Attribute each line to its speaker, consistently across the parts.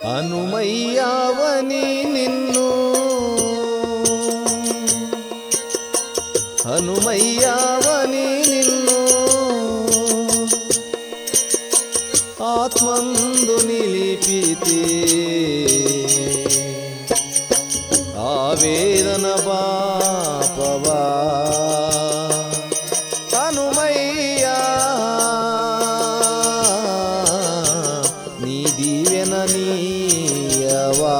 Speaker 1: హనుమయ్యావని నిన్ను హనుమయ్యావని నిన్ను ఆత్మందు నిలిపితే ఆవేదన పాపవా హనుమయ్యా నీ దీవెన నీయవా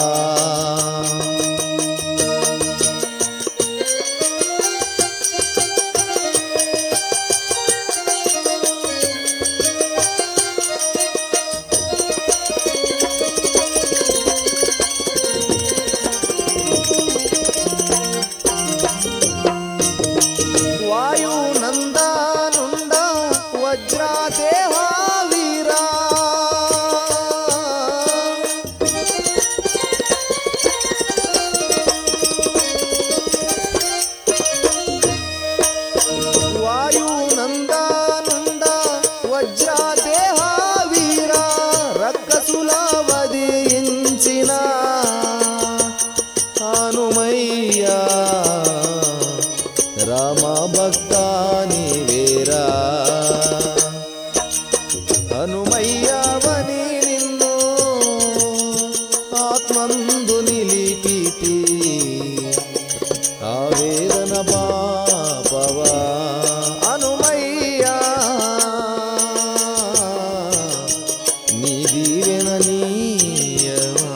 Speaker 1: వాయునందానుండ వజ్రాదేహ వీరా వాయునందానుండ వజ్రాదేహ వీరా రక్కసుల వధించిన హనుమయ్యా రామ భక్తాని వేరా హనుమయ్యవని నిన్ను ఆత్మందు నిలిపితి ఆవేదన పాపవా హనుమయ్యా నీ దీవెన నీయవా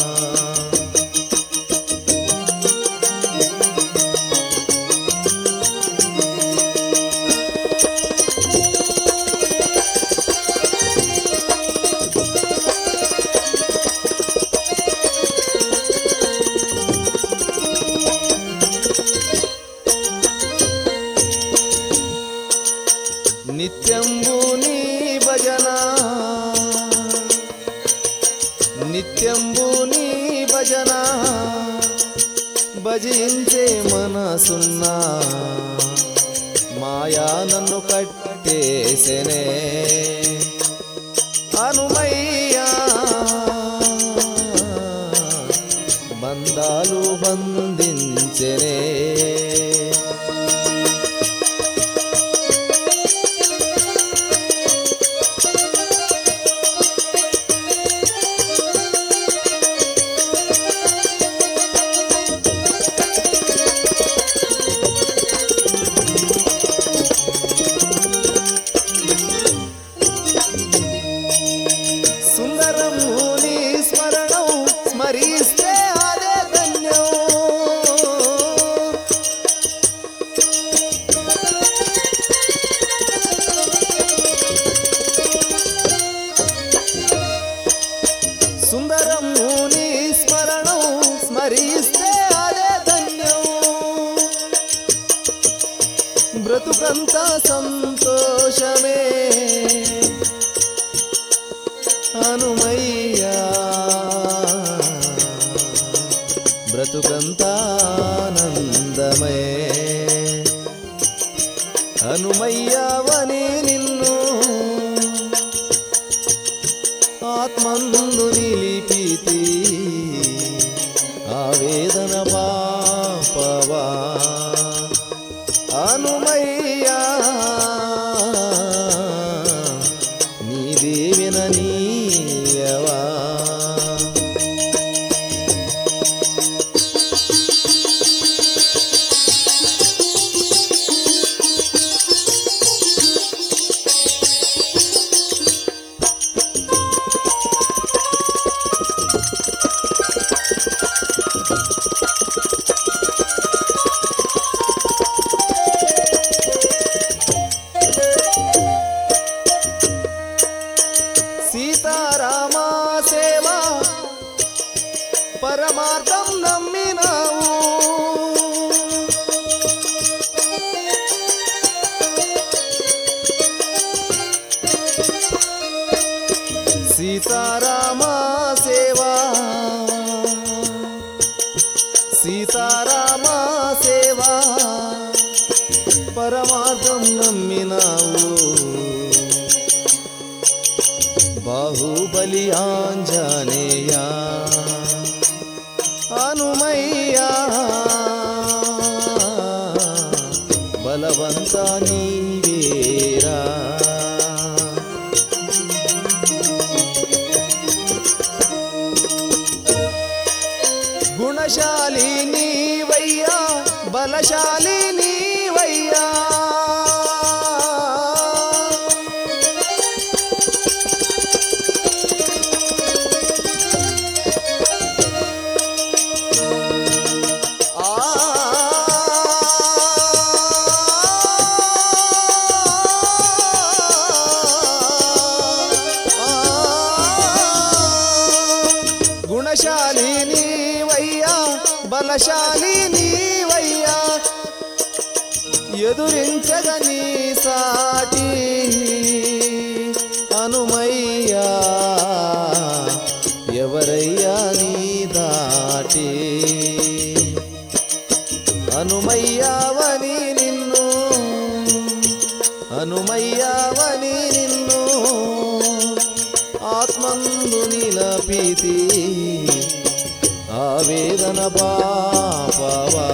Speaker 1: నిత్యంబు నీ భజన నిత్యంబు నీ భజన భజించే మనసున్నా మాయా నన్ను కట్టేసెనే హనుమయ్యా బంధాలు బంధించెనే సుందరం నీ స్మరణం స్మరిస్తే అదే ధన్యం సుందరం నీ స్మరణం స్మరిస్తే అదే ధన్యం బ్రతుకంత సంతోషమే హనుమయ్యా బ్రతుకంతానందమే హనుమయ్యావని నిన్ను ఆత్మందు నిలిపితి ఆవేదన పాపవా హనుమయ్యా నీ దేవిన నీయవా సీతారామా సేవ పరమార్థం నమ్మినావు సీతారామా సేవా సీతారామా సేవా పరమార్థం నమ్మినావు బాహుబలి ఆంజనేయ ఎదురించగని సాటి హనుమయ్యా ఎవరయ్యా నీ దాటి హనుమయ్యావని నిన్ను హనుమయ్యావని నిన్ను ఆత్మందు నిలపితి ఆవేదన పాపవా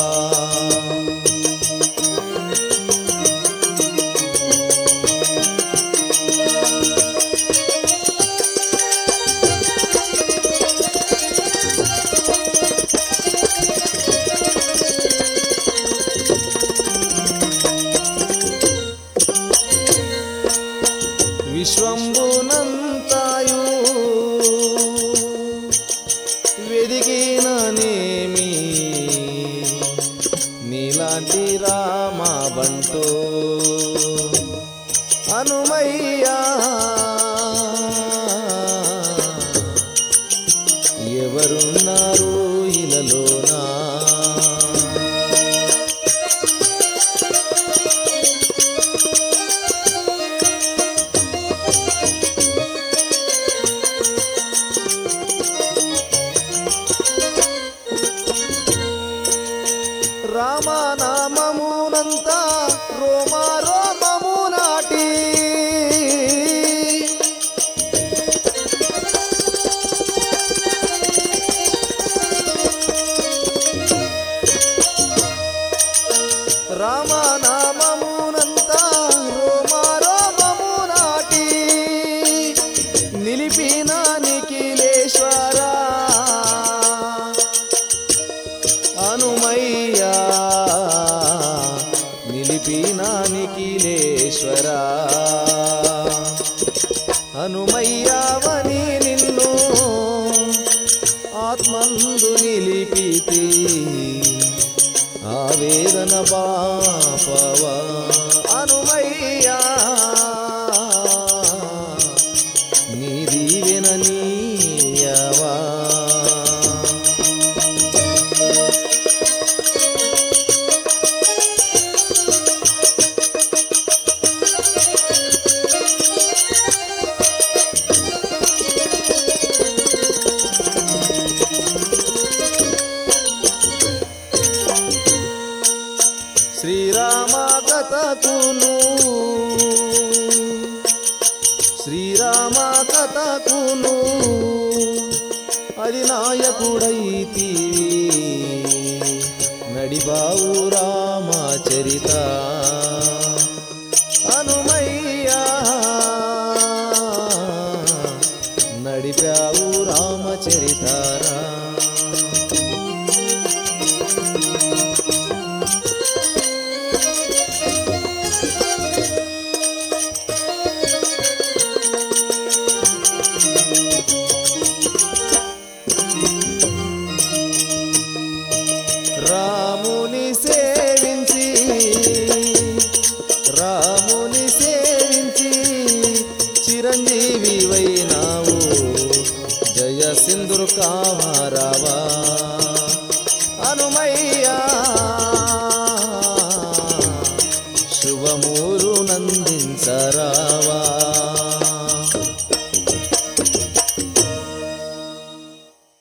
Speaker 1: విశ్వంబునంతాయు వెదిగిననేమి నీలాంటి రామా బంటో హనుమయ్యా ఎవరున్నారు ఇలలోనా రామనామమునంత రోమ రోమము నాటి రామనామమునంత రోమ రోమము నాటి నిలిపిన నిఖిలేశ్వరా హనుమయ్యా నిలిపిన నిఖిలేశ్వరా హనుమయ్యావని నిన్ను ఆత్మందు నిలిపితి ఆవేదన పాపవా హనుమయ్యా నీ దీవెన నీయవా శ్రీరామ కథకును శ్రీరామ కథకును అది నాయకుడైతి నడిబావు రామ చరిత హనుమయ్యా నడిపావు రామచరిత